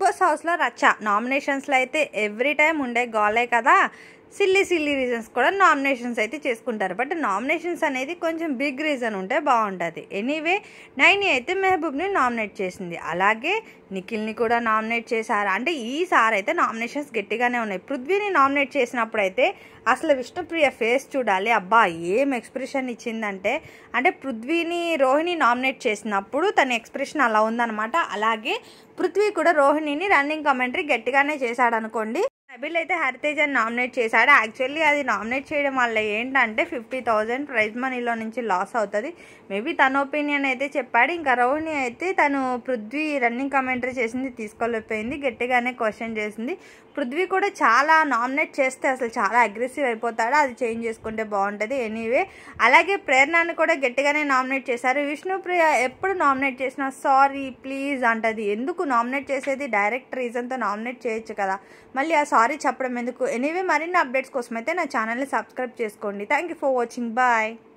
boss హౌస్లో రచ్చ నామినేషన్స్లో అయితే ఎవ్రీ టైం ఉండే గోలే కదా సిల్లీ సిల్లీ రీజన్స్ కూడా నామినేషన్స్ అయితే చేసుకుంటారు బట్ నామినేషన్స్ అనేది కొంచెం బిగ్ రీజన్ ఉంటే బాగుంటుంది ఎనీవే నైని అయితే మెహబూబ్ని నామినేట్ చేసింది అలాగే నిఖిల్ని కూడా నామినేట్ చేశారు అంటే ఈసారి అయితే నామినేషన్స్ గట్టిగానే ఉన్నాయి పృథ్వీని నామినేట్ చేసినప్పుడు అయితే అసలు విష్ణుప్రియ ఫేస్ చూడాలి అబ్బా ఏం ఎక్స్ప్రెషన్ ఇచ్చిందంటే అంటే పృథ్వీని రోహిణి నామినేట్ చేసినప్పుడు తన ఎక్స్ప్రెషన్ అలా ఉందన్నమాట అలాగే పృథ్వీ కూడా రోహిణిని రన్నింగ్ కమెంటరీ గట్టిగానే చేశాడు అనుకోండి నబిల్ అయితే హరితేజ్ అని నామినేట్ చేశాడు యాక్చువల్లీ అది నామినేట్ చేయడం వల్ల ఏంటంటే ఫిఫ్టీ థౌజండ్ ప్రైజ్ మనీలో నుంచి లాస్ అవుతుంది మేబీ తన ఒపీనియన్ అయితే చెప్పాడు ఇంకా రోహిణి అయితే తను పృథ్వీ రన్నింగ్ కమెంటరీ చేసింది తీసుకోలేకపోయింది గట్టిగానే క్వశ్చన్ చేసింది పృథ్వీ కూడా చాలా నామినేట్ చేస్తే అసలు చాలా అగ్రెసివ్ అయిపోతాడు అది చేంజ్ చేసుకుంటే బాగుంటుంది ఎనీవే అలాగే ప్రేరణని కూడా గట్టిగానే నామినేట్ చేశారు విష్ణుప్రియ ఎప్పుడు నామినేట్ చేసినా సారీ ప్లీజ్ అంటది ఎందుకు నామినేట్ చేసేది డైరెక్ట్ రీజన్తో నామినేట్ చేయొచ్చు కదా మళ్ళీ ఆ సారీ చెప్పడం ఎందుకు ఎనీవే మరిన్ని అప్డేట్స్ కోసం అయితే నా ఛానల్ని సబ్స్క్రైబ్ చేసుకోండి thank you for watching bye